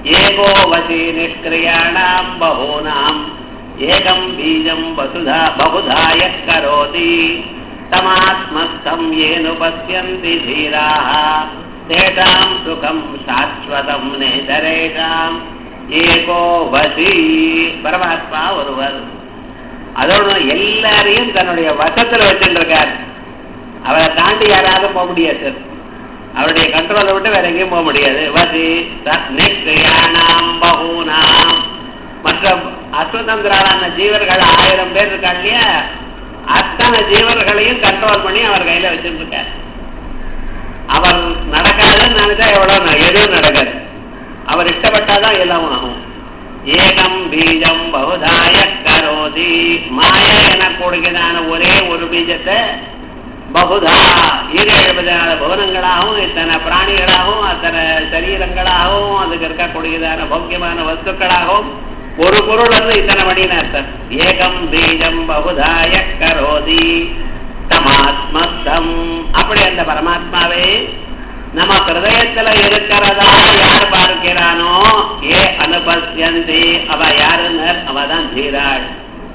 ஏகோ வசி நிஷ்கிரியாணாம் பகூனாம் ஏகம் பீஜம் வசுதா பகுதாய கரோதி தமாத்மஸ்தம் ஏனு பசியந்தி தீராः தேஷாம் சுகம் சாஸ்வதம் நேதரேஷாம் ஏகோ வசி பரமாத்மா ஒருவர் அதோட எல்லாரையும் தன்னுடைய வசத்துல வச்சுருக்கார் அவரை தாண்டி யாராவது போக முடியாது சார் அவருடைய கண்ட்ரோலை விட்டு வேற எங்கேயும் போக முடியாது வசி நிஷ்கிரியாணாம் பகூனாம் மற்ற அஸ்வதந்திரான ஜீவர்கள் ஆயிரம் பேர் இருக்காங்க இல்லையா அத்தனை ஜீவர்களையும் கண்ட்ரோல் பண்ணி அவர் கையில வச்சிருக்கார் அவர் நடக்காதுன்னு நினைச்சா எவ்வளவு எதுவும் நடக்காது அவர் இஷ்டப்பட்டாதான் எல்லாம் ஆகும் ஏகம் பீஜம் பகுதாய கரோதி மாய என கூடுகிறதான ஒரே ஒரு பீஜத்தை பகுதா ஈரேழு விதமான புவனங்களாகவும் இத்தனை பிராணிகளாகவும் அத்தனை சரீரங்களாகவும் அதுக்கு இருக்கக்கூடியதான போக்கியமான வஸ்துக்களாகவும் ஒரு பொருள் வந்து இத்தனை மணின்னு அர்த்தம் ஏகம் பீஜம் பகுதாய கரோதி தமாத்மஸ்தம் அப்படி அந்த பரமாத்மாவே நம்ம ஹிருதயத்துல இருக்கிறதா யார் பார்க்கிறானோ ஏ அனுபசியந்தி அவ யாருன்னு அவதான் தீராள்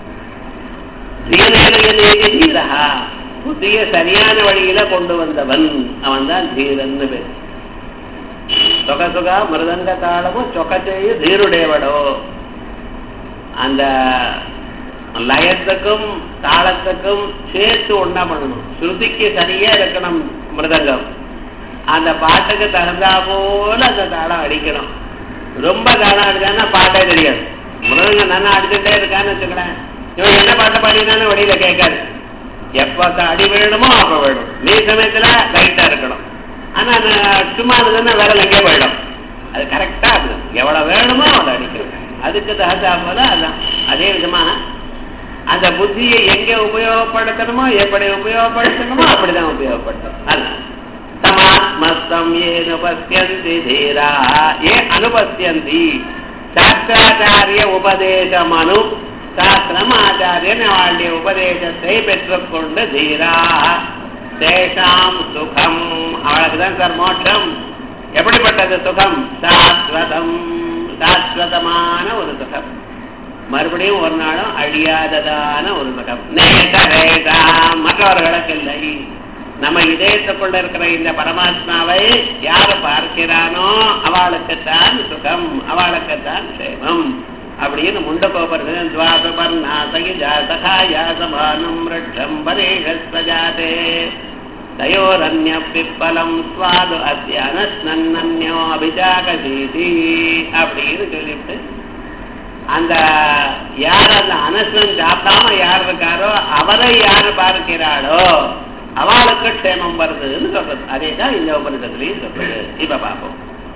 தீரேனு தீரா புதிய சரியான வழியில கொண்டு வந்தவன் அவன் தான் தீரன்னு பேர் சொக சுகா மிருதங்க தாளமும் சொக்கச்செய்ய தீருடையவடோ அந்த லயத்துக்கும் தாளத்துக்கும் சேர்த்து ஒண்ணா பண்ணணும் ஸ்ருதிக்கு சரியா இருக்கணும் மிருதங்கம் அந்த பாட்டுக்கு தகுந்தா போல அந்த தாளம் அடிக்கணும் ரொம்ப தாளம் அடிச்சான்னா பாட்டே தெரியாது மிருதங்கம் நல்லா அடிச்சுட்டே இருக்கான்னு வச்சுக்கிறேன் இவன் என்ன பாட்டு பாடினாலும் வெளியில கேட்காது எப்ப அடி வேணுமோ அப்ப வேணும் நீ சமயத்துல லைட்டா இருக்கணும் ஆனா சும்மா இருந்ததுன்னா வேற எங்கே போயிடும் அது கரெக்டா இருக்கணும் எவ்வளவு வேணுமோ அவ்வளவு அடிக்கணும் அதுக்கு தகுந்தா போல அதான் அதே விதமா அந்த புத்தியை எங்க உபயோகப்படுத்தணுமோ எப்படி உபயோகப்படுத்தணுமோ அப்படிதான் உபயோகப்படுத்தணும் அதான் தமாத்மஸ்தம் ஏன் உபஸ்யந்தி தீரா ஏ அனுபஸ்யந்தி சாஸ்திராச்சாரிய உபதேசம் அனு சாஸ்திரம் ஆச்சாரியன் அவளுடைய உபதேசத்தை பெற்றுக்கொண்டு தீரா தேஷாம் சுகம் அவளுக்கு தான் சார் மோட்சம் எப்படிப்பட்டது சுகம் சாஸ்வதம் சாஸ்வதமான ஒரு சுகம் மறுபடியும் ஒரு நாளும் அழியாததான ஒரு சுகம் நேசரேஷாம் மற்றவர்களுக்கு இல்லை நம்ம இதயத்துக்குள்ள இருக்கிற இந்த பரமாத்மாவை யாரு பார்க்கிறானோ அவளுக்குத்தான் சுகம் அவளுக்குத்தான் சேமம் அப்படின்னு முண்டகோபர்கள் துவாசபர்ணாசகிஜா சகாயா சபானம் ரிஷம் பரேஷஸ்வஜாதே தயோரன்ய பிப்பலம் சுவாது அத்திய அனஸ்னன்யோ அபிஜாகசீதி அப்படின்னு சொல்லிவிட்டு அந்த யார் அந்த அனசன் சாப்பிடாம யார் இருக்காரோ அவரை யார் பார்க்கிறாளோ அவளுக்கு க்ஷேமம் வருதுன்னு சொல்றது அதே தான் இந்த உபனிஷத்துலையும் சொல்றது இப்ப பார்ப்போம்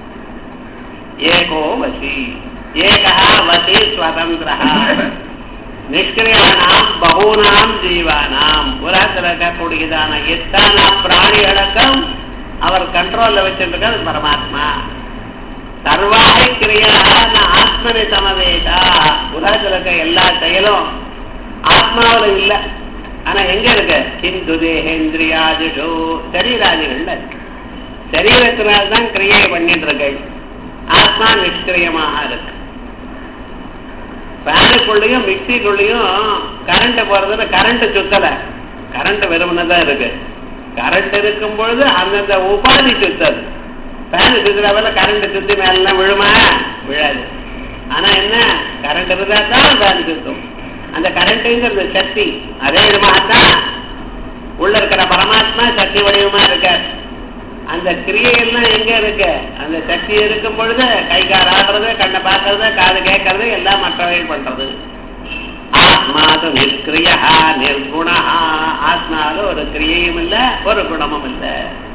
ஏகோ வசி ஏகா வசி ஸ்வதந்திரா நிஷ்கிரியானாம் பகூனாம் ஜீவானாம் உலகத்தில் இருக்கக்கூடியதான எத்தனை பிராணிகளுக்கும் அவர் கண்ட்ரோல்ல வச்சிருக்கார் பரமாத்மா சர்வாகி கிரியாக ஆத்மனை சமவேதா உலகத்தில் இருக்க எல்லா செயலும் ஆத்மாவில் இல்லை ஆனா எங்க இருக்கு ஹிந்து தேகேந்திரியாதிஷோ சரீராதிகள்ல இருக்கு சரீரத்தினால்தான் கிரியை பண்ணிட்டு இருக்கு ஆத்மா நிஷ்கிரியமாக இருக்கு ஃபேனுக்குள்ளேயும் மிக்சிக்குள்ளேயும் கரண்ட் போறதுல கரண்ட் சுத்தல கரண்ட் வெறுமனதான் இருக்கு கரண்ட் இருக்கும் பொழுது அந்தந்த உபாதி சுத்தது ஃபேன் சுத்துறவல கரண்ட் சுத்தி மேலாம் விழுமா விழாது ஆனா என்ன கரண்ட் இருந்தா தான் ஃபேன் சுத்தும் அந்த கரண்ட்டுங்கிறது சக்தி அதே விதமாகத்தான் உள்ள இருக்கிற பரமாத்மா சக்தி வடிவமா இருக்கார் அந்த கிரியையெல்லாம் எங்க இருக்கு அந்த சக்தி இருக்கும் பொழுது கை கால் ஆடுறது கண்ணை பார்க்கறது காது கேட்கறது எல்லாம் மற்றவர்கள் பண்றது ஆத்மாது நிற்கிரியா நிர்குணா ஆத்மாவில் ஒரு கிரியையும் இல்ல ஒரு குணமும் இல்ல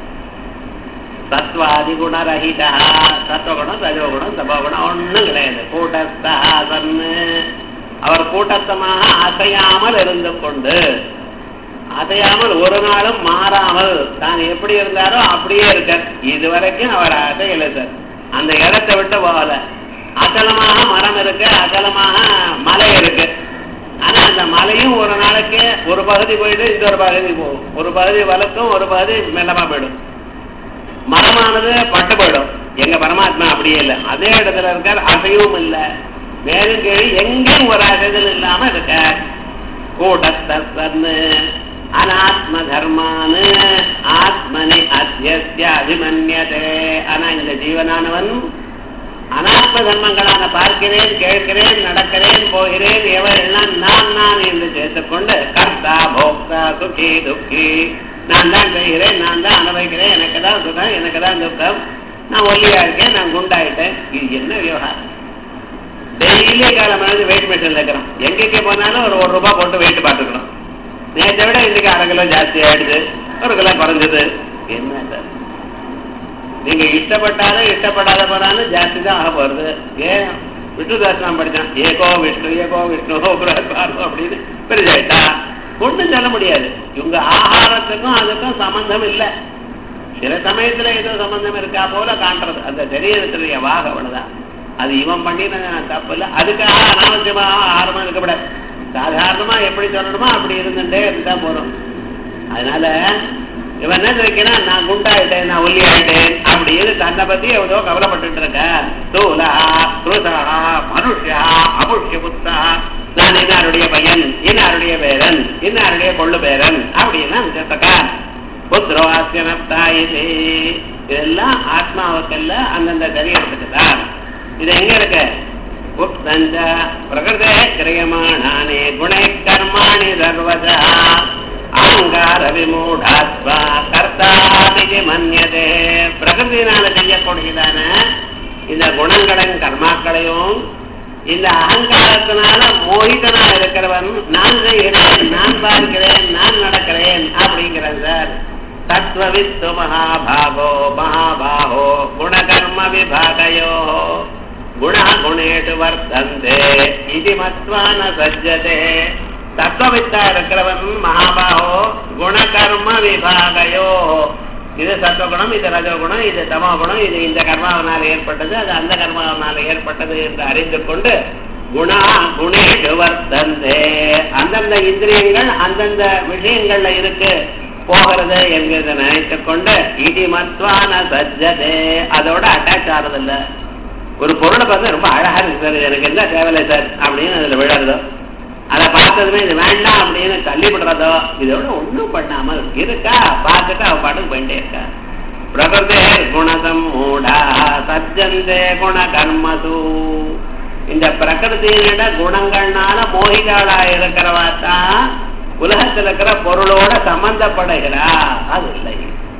சத்வாதி குணரஹிதா சத்வகுணம் ரஜோகுணம் தபோகுணம் ஒண்ணும் கிடையாது கூட்டஸ்தா சன்னு அவர் கூட்டத்தமாக அசையாமல் இருந்து கொண்டு அசையாமல் ஒரு நாளும் மாறாமல் தான் எப்படி இருந்தாரோ அப்படியே இருக்கார் இதுவரைக்கும் அவர் அசையல சார் அந்த இடத்தை விட்டு போகல அகலமாக மரம் இருக்கு அகலமாக மலை இருக்கு ஆனா அந்த மலையும் ஒரு நாளைக்கு ஒரு பகுதி போயிட்டு இன்னொரு பகுதி போகும் ஒரு பகுதி வளர்க்கும் ஒரு பகுதி மெல்லமா போயிடும் மரமானது பட்டு போயிடும் எங்க பரமாத்மா அப்படியே இல்லை அதே இடத்துல இருக்கார் அசையும் இல்லை மேலும் கீழே எங்கேயும் ஒரு அசைதல் இல்லாம இருக்கார் கூட்டத்தன்னு அனாத்ம தர்மானு ஆத்மனி அத்தியஸ்ய அபிமன்யதே ஆனா இந்த ஜீவனானவன் அனாத்ம தர்மங்களான பார்க்கிறேன் கேட்கிறேன் நடக்கிறேன் போகிறேன் எவையெல்லாம் நான் நான் என்று சேர்த்துக்கொண்டு கர்த்தா போக்தா சுகி துக்கி நான் தான் செய்கிறேன் நான் தான் அனுபவிக்கிறேன் எனக்கு தான் சுகம் எனக்கு தான் துக்கம் நான் ஒல்லியா இருக்கேன் நான் குண்டாயிட்டேன் இது என்ன விவகாரம் டெய்லி காலமானது வெயிட் மிஷின்ல இருக்கிறோம் எங்கெங்கே போனாலும் ஒரு ஒரு ரூபாய் போட்டு வெயிட் பார்த்துக்கணும் நேற்றை விட இன்னைக்கு அரை கிலோ ஜாஸ்தி ஆயிடுது ஒரு கிலோ குறைஞ்சது என்ன சார் நீங்க இஷ்டப்பட்டாலும் இஷ்டப்படாத போனாலும் ஜாஸ்தி தான் ஆக போறது ஏன் விஷ்ணு தாசனம் படிச்சான் ஏகோ விஷ்ணு ஏகோ விஷ்ணு பார்வம் அப்படின்னு பெரிதாயிட்டா ஒண்ணும் சொல்ல முடியாது இவங்க ஆகாரத்துக்கும் அதுக்கும் சம்பந்தம் இல்லை சில சமயத்துல ஏதோ சம்பந்தம் இருக்கா போல காட்டுறது அந்த சரீரத்துடைய வாக அவ்வளவுதான் அது இவன் பண்ணினது தப்பு இல்லை அதுக்காக அனாவசியமா ஆகாரமா இருக்கக்கூடாது சாதாரணமா எப்படி சொல்லணுமோ அப்படி இருந்துட்டே இருந்தா போறோம் அதனால இவன் என்ன நினைக்கிறான் நான் குண்டாயிட்டேன் நான் ஒல்லி ஆயிட்டேன் அப்படின்னு தன்னை பத்தி எவ்வளோ கவலைப்பட்டு இருக்க தூலா துருசா மனுஷா அபுஷ்ய புத்தா நான் இன்னாருடைய பையன் இன்னாருடைய பேரன் இன்னாருடைய கொள்ளு பேரன் அப்படின்னு நினைச்சிருக்கா புத்திரோ ஆசியனப்தா இது இதெல்லாம் ஆத்மாவுக்கல்ல அந்தந்த சரீரத்துக்கு தான் இது எங்க இருக்கு உப்தஞ்ச பிரகிருதே கிரியமானானே குணை கர்மாணி சர்வதா அகங்கார விமூடாத்மா கர்த்தாதி மன்யதே பிரகிருதினால செய்யக்கூடியதான இந்த குணங்களையும் கர்மாக்களையும் இந்த அகங்காரத்தினால மோகிதனா இருக்கிறவன் நான் செய்கிறேன் நான் பார்க்கிறேன் நான் நடக்கிறேன் அப்படிங்கிறேன் சார் தத்துவவித்து மகாபாகோ மகாபாகோ குணகர்ம விபாகையோ குண குணேஷு வர்த்தந்தே இது மத்வான சஜ்ஜதே தத்துவவித்தா இருக்கிறவன் மகாபாகோ குணகர்ம விபாகையோ இது சத்துவகுணம் இது ரஜகுணம் இது தமோகுணம் இது இந்த கர்மாவனால் ஏற்பட்டது அது அந்த கர்மாவனால் ஏற்பட்டது என்று அறிந்து கொண்டு குணா குணேஷு வர்த்தந்தே அந்தந்த இந்திரியங்கள் அந்தந்த விஷயங்கள்ல இருக்கு போகிறது என்கிறத நினைத்துக் கொண்டு இடி மத்வான சஜ்ஜதே அதோட அட்டாச் ஆறதில்ல ஒரு பொருளை பார்த்தா ரொம்ப அழகா இருக்கு சார் எனக்கு என்ன தேவையில்லை சார் அப்படின்னு அதுல விழறதோ அதை பார்த்ததுமே இது வேண்டாம் அப்படின்னு தள்ளிவிடுறதோ இதோட ஒண்ணும் பண்ணாம இருக்கா பார்த்துட்டு அவ பாட்டுக்கு போயிட்டே இருக்கா பிரகிருதே குணதம் மூடா சஜ்ஜந்தே குண கர்மசு இந்த பிரகிருதியிட குணங்கள்னால மோகிகாளா இருக்கிறவா தான் உலகத்தில் இருக்கிற பொருளோட சம்பந்தப்படுகிறா அது இல்லை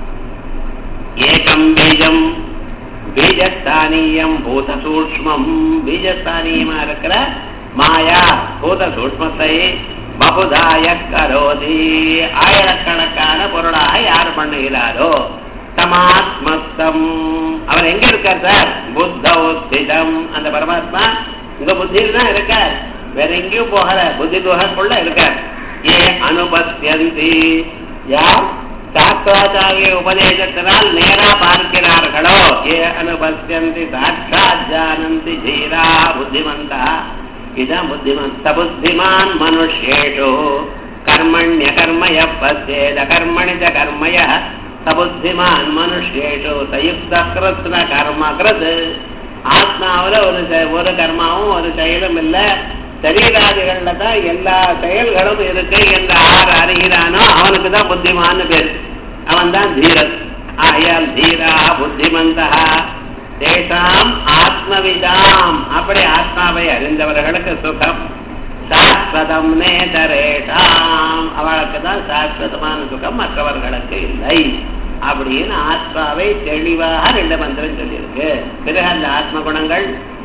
ஏகம் பீஜம் பீஜஸ்தானியம் பூத சூக்மம் பீஜஸ்தானியமா இருக்கிற மாயா பூத சூக்மத்தை பகுதாய கரோதி ஆயிரக்கணக்கான பொருளாக யார் பண்ணுகிறாரோ தமாத்மஸ்தம் அவர் எங்க இருக்கார் சார் புத்தௌஸ்திதம் அந்த பரமாத்மா உங்க புத்தியில் தான் இருக்கார் வேற எங்கேயும் போகல புத்தி குகைக்குள்ள இருக்கார் ஏ அனுபத்தியந்தி யார் சாஸ்திராச்சாரிய உபதேசத்தினால் நேரா பார்க்கிறார்களோ ஏ அனுபத்தியந்தி சாட்சாத் ஜானந்தி தீரா புத்திமந்தா இதான் புத்திமந்த புத்திமான் மனுஷேஷு கர்மண்ய கர்மய பசேத கர்மணி ச கர்மய சபுத்திமான் மனுஷேஷு சயுக்த கிருத்ன கர்ம கிருத் ஆத்மாவில் ஒரு செ- ஒரு கர்மாவும் ஒரு செயலும் இல்லை சரீராதிகள்ல தான் எல்லா செயல்களும் இருக்கு என்று ஆறு அறிகிறானோ அவனுக்கு தான் புத்திமான்னு பேர் அவன் தான் தீரன் ஆயால் தீரா புத்திமந்தா தேசாம் ஆத்மவிதாம் அப்படி ஆத்மாவை அறிந்தவர்களுக்கு சுகம் சாஸ்வதம் நேதரேஷாம் அவளுக்கு தான் சாஸ்வதமான சுகம் மற்றவர்களுக்கு இல்லை அப்படின்னு ஆத்மாவை தெளிவாக ரெண்டு மந்திரம் சொல்லியிருக்கு பிறகு அந்த ஆத்ம குணங்கள்